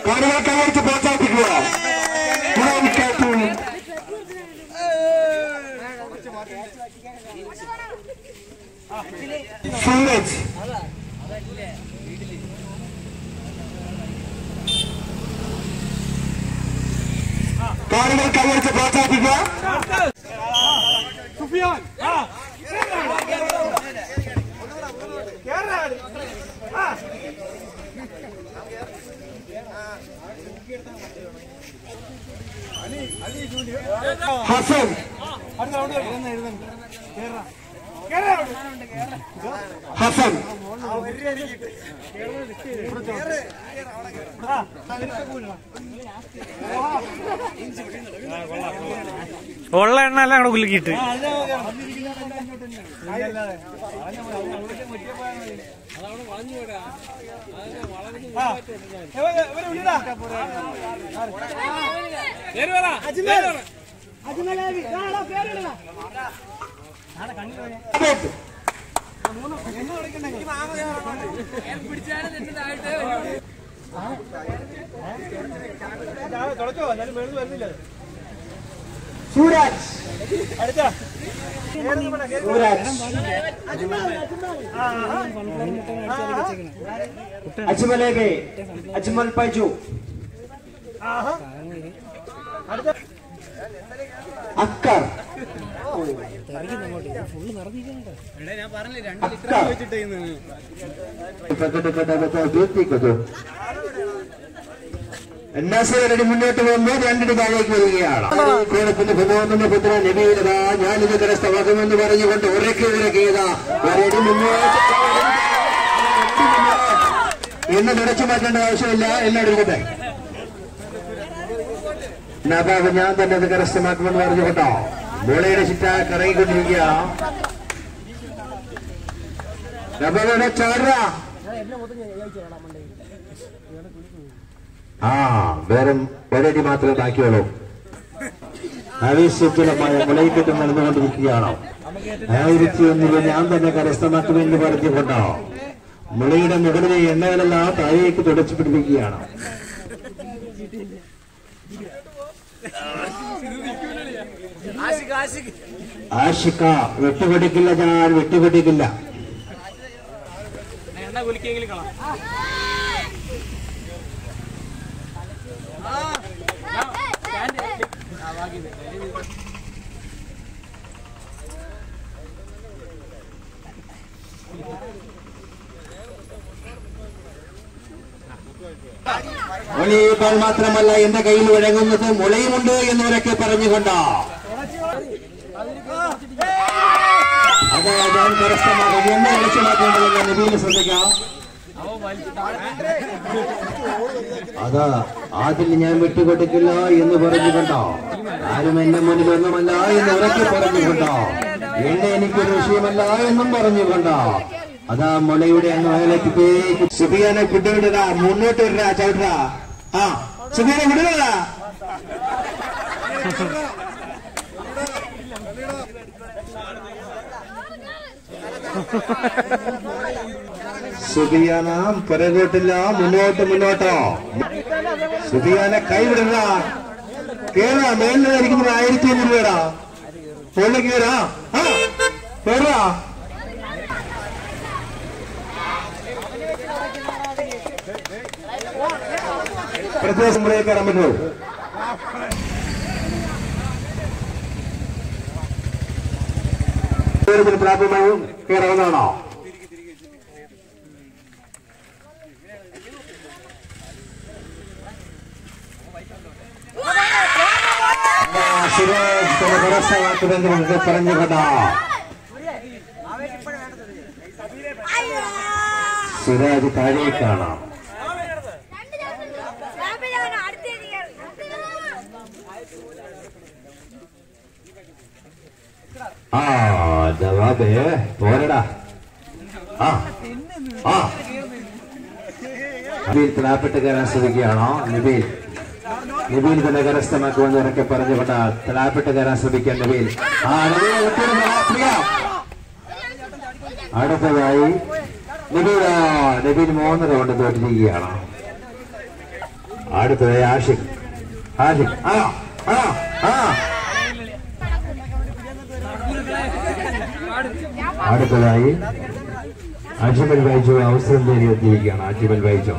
കാണികൾ കൈവരിച്ച് പ്രോത്സാഹിപ്പിക്കുക ഗുണവിക്കാത്തു സൂരജ് കാണികൾ കൈവരിച്ച് പ്രോത്സാഹിപ്പിക്കുക ഹസൻ ഹസൻ ഉള്ള എണ്ണ എല്ലാം കൂടെ കുലുക്കിയിട്ട് സൂരജ് സൂരജ് അജ്മലേക്ക് അജ്മൽ പൈജു അക്കർ എന്നാസരടി മുന്നോട്ട് പോകുമ്പോൾ രണ്ടിന് താഴേക്ക് വരികയാണ് കോണത്തിന്റെ ഭഗവാന്റെ പുത്ര നബിയിലതാ ഞാനിത് കരസ്ഥമാക്കുമെന്ന് പറഞ്ഞുകൊണ്ട് ഉറക്കി ഉറക്കിയതാ ഒരടി മുന്നോട്ട് എന്ന് തുടച്ചു മാറ്റേണ്ട ആവശ്യമില്ല എല്ലാം എടുക്കട്ടെ നബാബ് ഞാൻ തന്നെ അത് കരസ്ഥമാക്കുമെന്ന് പറഞ്ഞുകൊണ്ടോ മോളയുടെ ചിറ്റ കറങ്ങിക്കൊണ്ടിരിക്കുക നബാബിയുടെ ചാടുക ആ വെറും ഒരടി മാത്രമേ ബാക്കിയുള്ളൂ ആവേശജലമായ മുളയിക്കെട്ട് നടന്നുകൊണ്ടിരിക്കുകയാണോ ആയിരത്തി ഒന്നില് ഞാൻ തന്നെ കരസ്ഥമാക്കുമെന്ന് പറഞ്ഞുകൊണ്ടോ മുളയുടെ മുകളിലെ എണ്ണകളെല്ലാം താഴേക്ക് തുടച്ചു പിടിപ്പിക്കുകയാണ് ആഷിക്ക വെട്ടുപിടിക്കില്ല ഞാൻ വെട്ടുപിടിക്കില്ല എണ്ണ കുലുക്കിയെങ്കിലും കളാം വോളിബോൾ മാത്രമല്ല എന്റെ കയ്യിൽ വഴങ്ങുന്നത് മുളയുമുണ്ട് എന്നിവരൊക്കെ പറഞ്ഞുകൊണ്ട് അതെ ഞാൻ കരസ്ഥമാക്കും എന്നെ ലക്ഷ്യമാക്കേണ്ടതെന്ന് നബീല് ശ്രദ്ധിക്കാം അതാ അതിൽ ഞാൻ വിട്ടുകൊടുക്കില്ല എന്ന് പറഞ്ഞുകൊണ്ടോ ആരും എന്റെ മുന്നിൽ ഒന്നുമല്ല എന്ന് ഉറക്കെ പറഞ്ഞുകൊണ്ടോ എന്നെ എനിക്കൊരു വിഷയമല്ല എന്നും പറഞ്ഞുകൊണ്ടോ അതാ മുളയുടെ അങ്ങ് അയലേക്ക് സുബിയാനെ വിട്ടുവിടുക മുന്നോട്ട് വിടുക ചവിട്ടുക ആ സുബിയാനെ വിടുക സുബിയാന പുറകോട്ടില്ല മുന്നോട്ട് മുന്നോട്ടോ സുബിയാനെ കൈവിടുക കേറാ മേലിലായിരിക്കുന്നത് ആയിരത്തി അഞ്ഞൂറ് പേരാ മുകളിലേക്ക് കേറാ ആ കേറാ പ്രത്യേക മുറയിൽ കയറാൻ പറ്റുമോ ഇതിന് പ്രാപ്യമായും കയറാവുന്നതാണോ സുരേഷ് തന്റെ കരസ്ഥമാക്കുമെന്ന് നമുക്ക് പറഞ്ഞുകൊണ്ടോ സുരാജ് താഴേക്കാണ് രണ്ട് ദിവസം രാവിലെയാണ് അടുത്ത ആ ജവാബേ പോരടാ ആ ആ നബീൽ തലാപ്പെട്ട് കയറാൻ ശ്രമിക്കുകയാണോ നബീൽ നബീൽ തന്നെ കരസ്ഥമാക്കുമെന്ന് ഇറക്കെ പറഞ്ഞുകൊണ്ട് തലാപ്പെട്ട് കയറാൻ ശ്രമിക്കാൻ നബീൽ ആ നബീൽ ഒത്തിരി പ്രിയം അടുത്തതായി നബീൽ ആ, നബീൽ മൂന്ന് റൗണ്ട് തോറ്റിരിക്കുകയാണ് അടുത്തത് ആഷിഖ് ആഷിഖ് ആ ആ ആ അടുത്തതായി അജ്മൽ വായിച്ചു അവസരം തേടി എത്തിയിരിക്കുകയാണ് അജ്മൽ വായിച്ചോ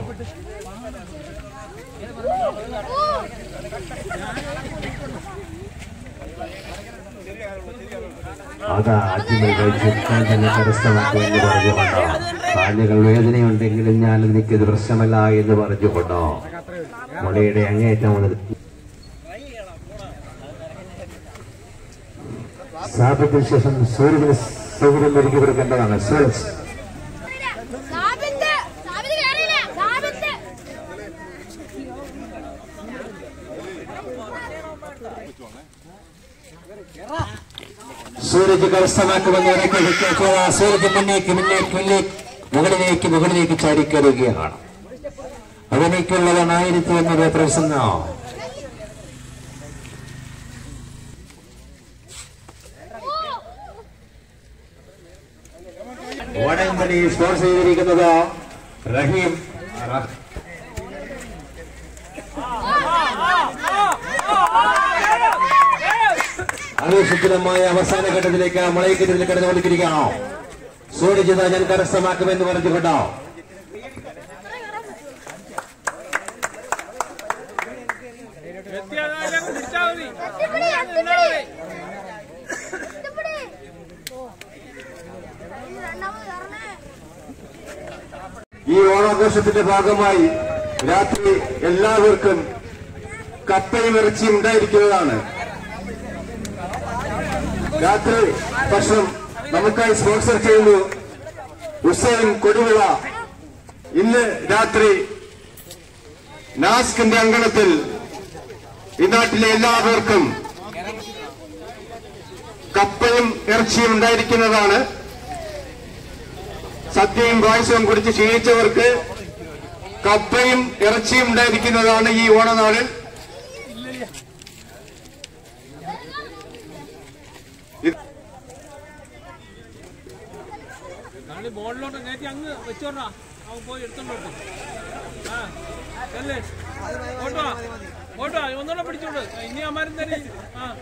അതാ അജ്മൽ വായിച്ചു ഞാൻ തന്നെ കരസ്ഥമാക്കും എന്ന് പറഞ്ഞുകൊണ്ടോ കാലുകൾ വേദനയുണ്ടെങ്കിലും ഞാൻ എനിക്കത് പ്രശ്നമല്ല എന്ന് പറഞ്ഞുകൊണ്ടോ മുളയുടെ അങ്ങേറ്റം മുതൽ സ്ഥാപനത്തിന് ശേഷം സൂര്യന് സൗകര്യം ഒരുക്കി കൊടുക്കേണ്ടതാണ് സൂരജ് സാബിത്ത് സാബിത്ത് കേറിയില്ല സാബിത്ത് സൂരജ് കരസ്ഥമാക്കുമെന്ന് ഇറക്കി വെക്കുക സൂരജ് മുന്നേക്ക് മുന്നേക്ക് മുന്നേക്ക് മുകളിലേക്ക് മുകളിലേക്ക് ചാടിക്കയറുകയാണ് അതിലേക്കുള്ളതാണ് ആയിരത്തി അഞ്ഞൂറ് പ്രസന്നോ വടംവലി സ്പോൺസർ ചെയ്തിരിക്കുന്നത് റഹീം റ- ആവേശത്തിലമായ അവസാന ഘട്ടത്തിലേക്ക് മളയക്കെട്ടിൽ കടന്നുകൊണ്ടിരിക്കുകയാണോ സൂരജ് ഞാൻ കരസ്ഥമാക്കുമെന്ന് പറഞ്ഞുകൊണ്ടോ പിടിച്ചാൽ മതി എത്തിപ്പിടി എത്തിപ്പിടി എത്തിപ്പിടി രണ്ടാമത് കയറണേ ഈ ഓണാഘോഷത്തിന്റെ ഭാഗമായി രാത്രി എല്ലാവർക്കും കപ്പയും ഇറച്ചിയും ഉണ്ടായിരിക്കുന്നതാണ് രാത്രി ഭക്ഷണം നമുക്കായി സ്പോൺസർ ചെയ്യുന്നു ഹുസൈൻ കൊടുവിള ഇന്ന് രാത്രി നാസ്കിന്റെ അങ്കണത്തിൽ ഈ നാട്ടിലെ എല്ലാവർക്കും കപ്പയും ഇറച്ചിയും ഉണ്ടായിരിക്കുന്നതാണ് സദ്യയും പായസവും കുടിച്ച് ക്ഷീണിച്ചവർക്ക് കപ്പയും ഇറച്ചിയും ഉണ്ടായിരിക്കുന്നതാണ് ഈ ഓണനാളിൽ ഇത് കളി ബോളിലോട്ട് കയറ്റി അങ്ങ് വെച്ചോണ്ടാ അവൻ പോയി എടുത്തോണ്ട് ആ അല്ലേ ഓട്ടോ ഓട്ടോ ഒന്നുകൂടെ പിടിച്ചോണ്ട് ഇനി അമ്മാരും തരി ആ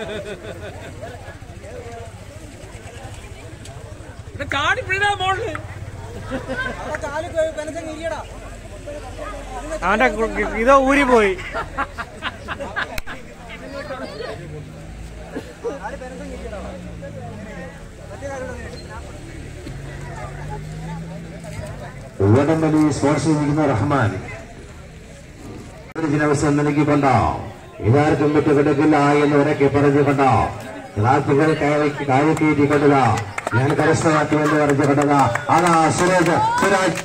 ഇവിടെ കാടി പിള്ളേ ബോളില് അവന്റെ ഇതോ ഊരി പോയി ഉടമ്പലി സ്പോൺസർ ചെയ്തിരിക്കുന്ന റഹ്മാൻ അവസരം നൽകിക്കൊണ്ടോ ഇതാർക്കും വിട്ടുകൊടുക്കില്ല എന്ന് ഉറക്കെ പറഞ്ഞുകൊണ്ടോ ക്ലാസുകൾ കായക്കീറ്റിക്കൊണ്ടതാ ഞാൻ കരസ്ഥമാക്കുമെന്ന് പറഞ്ഞുകൊണ്ടതാ അതാ സുരേഷ് സുരാജ്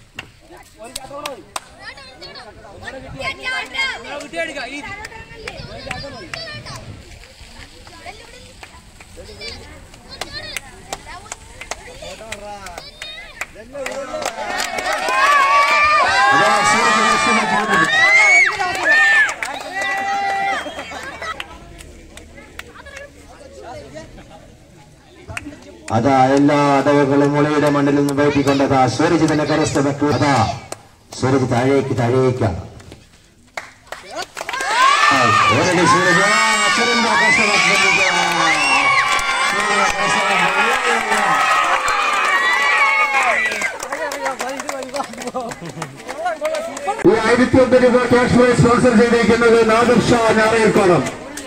അതാ സുരേഷ് കരസ്ഥമാക്കുന്നത് അതാ എല്ലാ അടവുകളും മുളയുടെ മണ്ണിൽ നിന്ന് വയറ്റിക്കൊണ്ടതാ സൂരജ് തന്നെ കരസ്ഥമാക്കൂ അതാ സൂരജ് താഴേക്ക് താഴേക്കാണ് ആ, ഓരടി സൂരജ് ആ, സുരേന്ദ്ര കരസ്ഥമാക്കിക്കൊണ്ടിരിക്കുകയാണ്. സൂരജ് കരസ്ഥമാക്കിക്കൊണ്ടിരിക്കുകയാണ്. ഈ ആയിരത്തി ഒന്ന് രൂപ ക്യാഷ് പ്രൈസ് സ്പോൺസർ ചെയ്തിരിക്കുന്നത് നാദിർ ഷാ ഞാറയർക്കോണം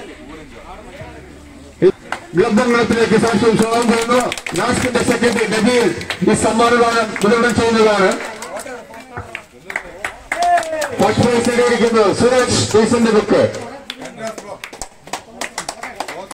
ഗ്രന്ഥങ്ങളത്തിലേക്ക് സാക്ഷ്യം സ്വാഗതം ചെയ്യുന്നു നാസ്കിന്റെ സെക്രട്ടറി നബീൽ ഈ സമ്മാനദാനം വിതരണം ചെയ്യുന്നതാണ് ഫസ്റ്റ് പ്രൈസ് നേടിയിരിക്കുന്നു സുരേഷ് ഡീസന്റെ ബുക്ക്